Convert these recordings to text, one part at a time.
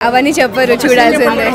అవన్నీ చెప్పరు చూడాల్సిందే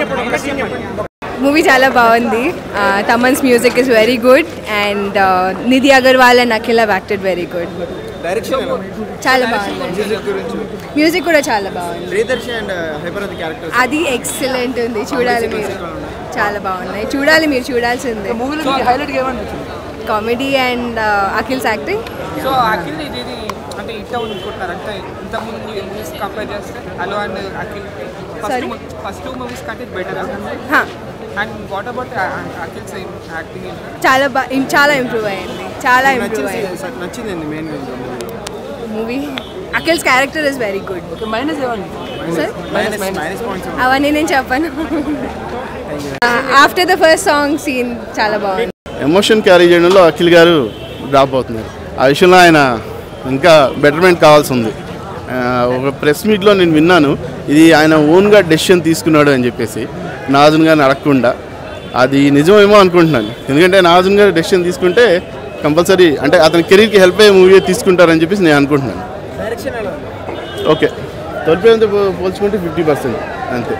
మూవీ చాలా బాగుంది తమన్స్ music is very good and Nidhi Agarwal and Akhil have acted very good direction ఎలా? చాలా బాగుంది మ్యూజిక్ గురించి మ్యూజిక్ కూడా చాలా బాగుంది ప్రియదర్శి అండ్ హైపరాది క్యారెక్టర్స్ అది ఎక్సలెంట్ ఉంది చూడాలి మీరు చాలా బాగున్నాయి చూడాలి మీరు చూడాల్సిందే మూవీలో మీకు హైలైట్ ఏమనిపించింది comedy and Akhil's acting so Akhil ఇది ఇది అంటే ఇట్లా అనుకుంటున్నారు అంటే ఇంతకుముందు మూవీస్ కంపేర్ చేస్తే అలో and Akhil Sorry? First first two movies కంటే better and what about Akhil same acting చాలా బా ఇం- చాలా ఇంప్రూవ్ అయింది చాలా ఇంప్రూవ్ అయింది నచ్చింది నచ్చిందండి main movie Akhil's character is very good okay minus ఏమనిపించింది సార్ మైనస్ మైనస్ పాయింట్స్ అవన్నీ నేను చెప్పను after the first song scene చాలా బాగుంది ఎమోషన్ క్యారీ చేయడంలో అఖిల్ గారు డ్రాప్ అవుతున్నారు ఆ విషయంలో ఆయన ఇంకా బెటర్మెంట్ కావాల్సి ఉంది ఆ, ఒక ప్రెస్ మీట్లో నేను విన్నాను ఇది ఆయన ఓన్గా డెసిషన్ తీసుకున్నాడు అని చెప్పేసి నాజన్ గారిని అడగకుండా అది నిజమేమో అనుకుంటున్నాను ఎందుకంటే నాజన్ గారు డెసిషన్ తీసుకుంటే కంపల్సరీ అంటే అతని కెరీర్కి హెల్ప్ అయ్యే మూవీ తీసుకుంటారని చెప్పేసి నేను అనుకుంటున్నాను డైరెక్షన్ ఎలా ఉంది ఓకే తొలిపేంతో పోల్చుకుంటే ఫిఫ్టీ పర్సెంట్ అంతే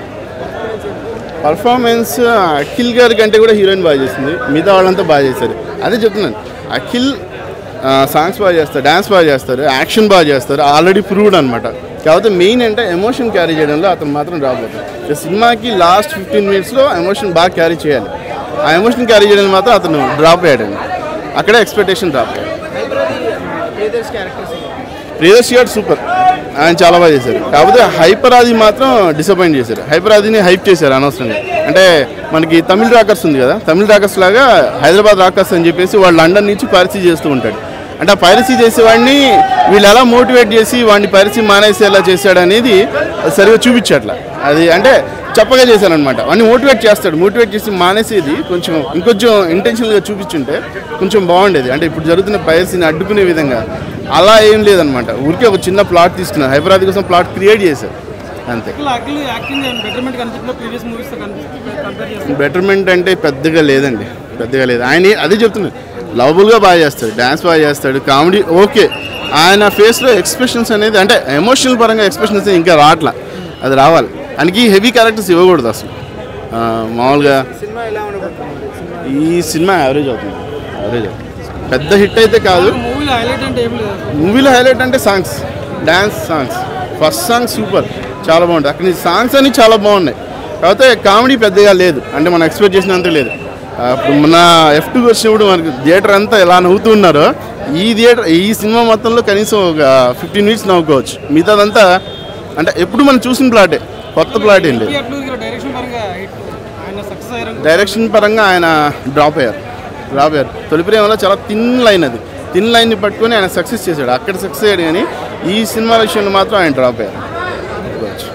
పర్ఫార్మెన్స్ అఖిల్ గారి కంటే కూడా హీరోయిన్ బాగా చేసింది మిగతా వాళ్ళంతా బాగా చేశారు అదే చెప్తున్నాను అఖిల్ సాంగ్స్ బాగా చేస్తారు డ్యాన్స్ బాగా చేస్తారు యాక్షన్ బాగా చేస్తారు ఆల్రెడీ ప్రూవ్డ్ అనమాట కాకపోతే మెయిన్ అంటే ఎమోషన్ క్యారీ చేయడంలో అతను మాత్రం రాబోతుంది సినిమాకి లాస్ట్ ఫిఫ్టీన్ మినిట్స్లో ఎమోషన్ బాగా క్యారీ చేయాలి ఆ ఎమోషన్ క్యారీ చేయడం మాత్రం అతను డ్రాప్ అయ్యాడండి అక్కడే ఎక్స్పెక్టేషన్ డ్రాప్ అయ్యాడు ప్రియదర్శి క్యారెక్టర్స్ ప్రియదర్శి గారు సూపర్ ఆయన చాలా బాగా చేశారు కాకపోతే హైపరాది మాత్రం డిసప్పాయింట్ చేశారు హైపరాదిని హైప్ చేశారు అనవసరంగా అంటే మనకి తమిళ రాకర్స్ ఉంది కదా తమిళ రాకర్స్ లాగా హైదరాబాద్ రాకర్స్ అని చెప్పేసి వాడు లండన్ నుంచి పైరసీ చేస్తూ ఉంటాడు అంటే ఆ పైరసీ చేసేవాడిని వీళ్ళు ఎలా మోటివేట్ చేసి వాడిని పైరసీ మానేసేలా చేశాడు అనేది అది సరిగా చూపించట్ల అది అంటే చెప్పగా చేశానమాట వాడిని మోటివేట్ చేస్తాడు మోటివేట్ చేసి మానేసేది కొంచెం ఇంకొంచెం ఇంటెన్షనల్గా చూపించుంటే కొంచెం బాగుండేది అంటే ఇప్పుడు జరుగుతున్న పైరసీని అడ్డుకునే విధంగా అలా ఏం లేదనమాట ఊరికే ఒక చిన్న ప్లాట్ తీసుకున్నారు హైదరాబాద్ కోసం ప్లాట్ క్రియేట్ చేశారు అంతే అఖిల్ యాక్టింగ్ బెటర్మెంట్ కనిపిస్తుందో ప్రీవియస్ మూవీస్తో కంపేర్ చేస్తే బెటర్మెంట్ అంటే పెద్దగా లేదండి పెద్దగా లేదు ఆయన అదే చెప్తున్నాను లవబుల్గా బాగా చేస్తాడు డ్యాన్స్ బాగా చేస్తాడు కామెడీ ఓకే ఆయన ఫేస్లో ఎక్స్ప్రెషన్స్ అనేది అంటే ఎమోషనల్ పరంగా ఎక్స్ప్రెషన్స్ ఇంకా రావట్లా అది రావాలి ఆయనకి హెవీ క్యారెక్టర్స్ ఇవ్వకూడదు అసలు ఆ, మామూలుగా సినిమా ఎలా ఉండబోతుంది సినిమా ఈ సినిమా యావరేజ్ అవుతుంది యావరేజ్ అవుతుంది పెద్ద హిట్ అయితే కాదు మూవీలో హైలైట్ అంటే ఏం లేదు మూవీలో హైలైట్ అంటే songs dance songs first song super చాలా బాగుంటుంది అక్కడ నుంచి సాంగ్స్ అన్ని చాలా బాగున్నాయి కాకపోతే కామెడీ పెద్దగా లేదు అంటే మనం ఎక్స్పెక్ట్ చేసినంత లేదు ఆ, ఇప్పుడు మన ఎఫ్ టూ వచ్చినప్పుడు మనకి థియేటర్ అంతా ఎలా నవ్వుతున్నారో ఈ థియేటర్ ఈ సినిమా మొత్తంలో కనీసం ఒక ఫిఫ్టీన్ మినిట్స్ నవ్వుకోవచ్చు మిగతాదంతా అంటే ఎప్పుడు మనం చూసిన ప్లాటే కొత్త ప్లాట్ ఏం లేదు అట్లు డైరెక్షన్ పరంగా హిట్ ఆయన సక్సెస్ అయ్యారు డైరెక్షన్ పరంగా ఆయన డ్రాప్ అయ్యారు డ్రాప్ అయ్యారు తొలి ప్రేమలో చాలా థిన్ లైన్ అది థిన్ లైన్ని పట్టుకొని ఆయన సక్సెస్ చేశాడు అక్కడ సక్సెస్ అయ్యాడు కానీ ఈ సినిమా విషయంలో మాత్రం ఆయన డ్రాప్ అయ్యారు